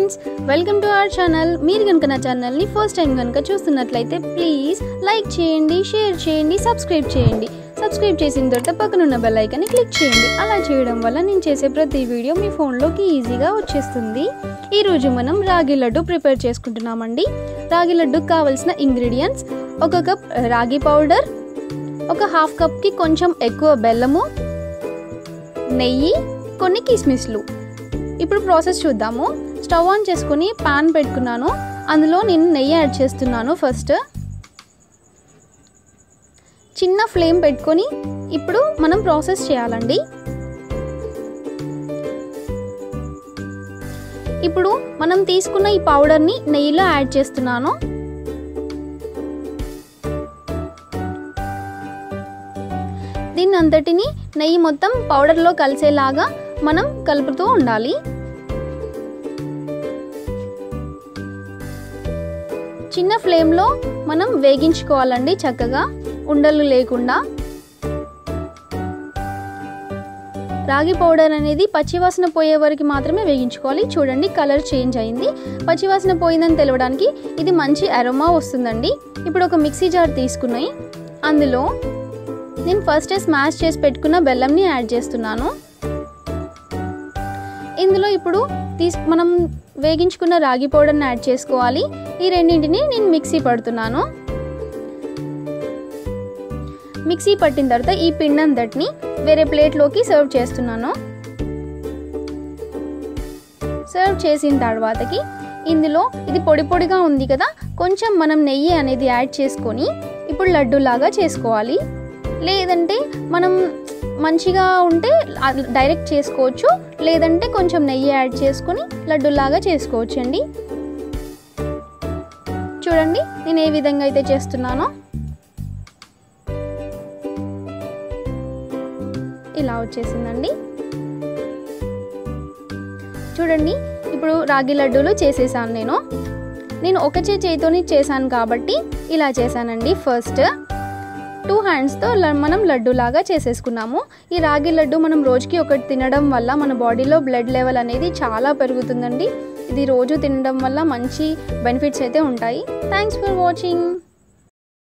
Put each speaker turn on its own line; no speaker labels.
friends welcome to our channel మీరు కనుక నా ఛానల్ని ఫస్ట్ టైం కనుక చూస్తున్నట్లయితే ప్లీజ్ లైక్ చేయండి షేర్ చేయండి సబ్స్క్రైబ్ చేయండి సబ్స్క్రైబ్ చేసిన తర్వాత పక్కనున్న బెల్ ఐకాన్ని క్లిక్ చేయండి అలా చేయడం వల్ల నేను చేసే ప్రతి వీడియో మీ ఫోన్లోకి ఈజీగా వచ్చేస్తుంది ఈరోజు మనం రాగి లడ్డు ప్రిపేర్ చేసుకుంటున్నామండి రాగి లడ్డుకు కావాల్సిన ఇంగ్రీడియంట్స్ ఒక కప్ రాగి పౌడర్ ఒక హాఫ్ కప్కి కొంచెం ఎక్కువ బెల్లము నెయ్యి కొన్ని కిస్మిస్లు ఇప్పుడు ప్రాసెస్ చూద్దాము స్టవ్ ఆన్ చేసుకుని పాన్ పెట్టుకున్నాను అందులో నేను నెయ్యి యాడ్ చేస్తున్నాను ఫస్ట్ చిన్న ఫ్లేమ్ పెట్టుకొని ఇప్పుడు మనం ప్రాసెస్ చేయాలండి ఇప్పుడు మనం తీసుకున్న ఈ పౌడర్ని నెయ్యిలో యాడ్ చేస్తున్నాను దీన్ని అంతటిని నెయ్యి మొత్తం పౌడర్లో కలిసేలాగా మనం కలుపుతూ ఉండాలి చిన్న ఫ్లేమ్లో మనం వేగించుకోవాలండి చక్కగా ఉండలు లేకుండా రాగి పౌడర్ అనేది పచ్చివాసన పోయే వరకు మాత్రమే వేగించుకోవాలి చూడండి కలర్ చేంజ్ అయింది పచ్చివాసన పోయిందని తెలవడానికి ఇది మంచి అరోమా వస్తుందండి ఇప్పుడు ఒక మిక్సీ జార్ తీసుకుని అందులో నేను ఫస్ట్ స్మాష్ చేసి పెట్టుకున్న బెల్లంని యాడ్ చేస్తున్నాను ఇందులో ఇప్పుడు తీసు మనం వేగించుకున్న రాగి పౌడర్ని యాడ్ చేసుకోవాలి ఈ రెండింటిని నేను మిక్సీ పడుతున్నాను మిక్సీ పట్టిన తర్వాత ఈ పిండంతటిని వేరే ప్లేట్లోకి సర్వ్ చేస్తున్నాను సర్వ్ చేసిన తర్వాతకి ఇందులో ఇది పొడి పొడిగా ఉంది కదా కొంచెం మనం నెయ్యి అనేది యాడ్ చేసుకొని ఇప్పుడు లడ్డూలాగా చేసుకోవాలి లేదంటే మనం మంచిగా ఉంటే డైరెక్ట్ చేసుకోవచ్చు లేదంటే కొంచెం నెయ్యి యాడ్ చేసుకొని లడ్డూలాగా చేసుకోవచ్చు అండి చూడండి నేను ఏ విధంగా అయితే చేస్తున్నానో ఇలా వచ్చేసిందండి చూడండి ఇప్పుడు రాగి లడ్డూలు చేసేసాను నేను నేను ఒక చే చేతితోని చేశాను కాబట్టి ఇలా చేశానండి ఫస్ట్ టూ హ్యాండ్స్తో మనం లడ్డూలాగా చేసేసుకున్నాము ఈ రాగి లడ్డు మనం రోజుకి ఒకటి తినడం వల్ల మన బాడీలో బ్లడ్ లెవెల్ అనేది చాలా పెరుగుతుందండి ఇది రోజు తినడం వల్ల మంచి బెనిఫిట్స్ అయితే ఉంటాయి థ్యాంక్స్ ఫర్ వాచింగ్